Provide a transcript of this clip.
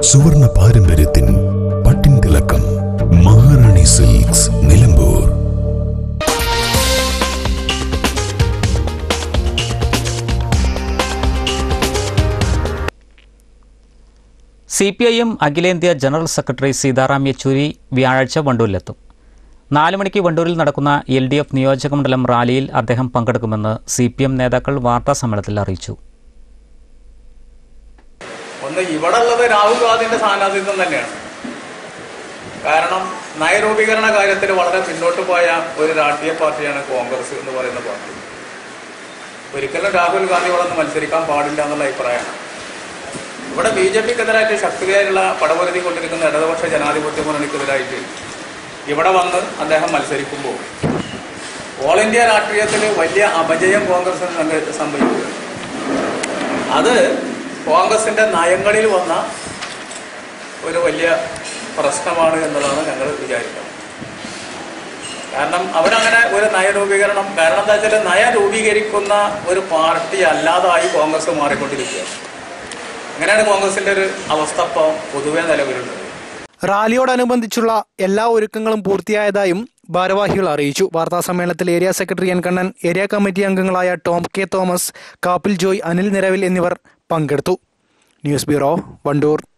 സുവർണ പാരമ്പര്യത്തിൻ പട്ടിൻ തിളക്കം Maharani silks Nilambur C P I M അഖിലേന്ത്യാ ജനറൽ സെക്രട്ടറി സീതാറാം യെച്ചൂരി വ്യാഴാഴ്ച വണ്ടൂരിലെത്തും നാല് മണിക്ക് വണ്ടൂരിൽ നടക്കുന്ന എൽ ഡി എഫ് നിയോജകമണ്ഡലം റാലിയിൽ അദ്ദേഹം പങ്കെടുക്കുമെന്ന് സി പി എം നേതാക്കൾ വാർത്താസമ്മേളനത്തിൽ അറിയിച്ചു ഒന്ന് ഇവിടെ ഉള്ളത് രാഹുൽ ഗാന്ധിന്റെ സ്ഥാനാർത്ഥിത്വം തന്നെയാണ് കാരണം നയരൂപീകരണ കാര്യത്തിൽ വളരെ പിന്നോട്ട് പോയ ഒരു രാഷ്ട്രീയ പാർട്ടിയാണ് കോൺഗ്രസ് എന്ന് പറയുന്ന പാർട്ടി ഒരിക്കലും രാഹുൽ ഗാന്ധി ഇവിടെ നിന്ന് മത്സരിക്കാൻ പാടില്ല എന്നുള്ള അഭിപ്രായമാണ് ഇവിടെ ബി ജെ പിക്കെതിരായിട്ട് ശക്തിയായുള്ള പടപൊരുതി കൊണ്ടിരിക്കുന്ന ഇടതുപക്ഷ ജനാധിപത്യ മുന്നണിക്കെതിരായിട്ട് ഇവിടെ വന്ന് അദ്ദേഹം മത്സരിക്കുമ്പോൾ ഓൾ ഇന്ത്യ രാഷ്ട്രീയത്തിൽ വലിയ അപജയം കോൺഗ്രസിന് സംഭ- സംഭവിക്കുക അത് കോൺഗ്രസിന്റെ നയങ്ങളിൽ വന്ന ഒരു വലിയ പ്രശ്നമാണ് എന്നുള്ളതാണ് ഞങ്ങൾ വിചാരിക്കുന്നത് കാരണം അവരങ്ങനെ ഒരു നയരൂപീകരണം കാരണം എന്താ വെച്ചാൽ നയം രൂപീകരിക്കുന്ന ഒരു പാർട്ടി അല്ലാതായി കോൺഗ്രസ് മാറിക്കൊണ്ടിരിക്കുകയാണ് അങ്ങനെയാണ് കോൺഗ്രസിന്റെ ഒരു അവസ്ഥ ഇപ്പോൾ പൊതുവെ നിലവിലുള്ളത് റാലിയോടനുബന്ധിച്ചുള്ള എല്ലാ ഒരുക്കങ്ങളും പൂർത്തിയായതായും ഭാരവാഹികൾ അറിയിച്ചു വാർത്താ സമ്മേളനത്തിൽ area secretary N Kannan area committee അംഗങ്ങളായ ടോം കെ തോമസ് കാപ്പിൽ ജോയ് അനിൽ നിരവിൽ എന്നിവർ പങ്കെടുത്തു ന്യൂസ് ബ്യൂറോ വണ്ടൂർ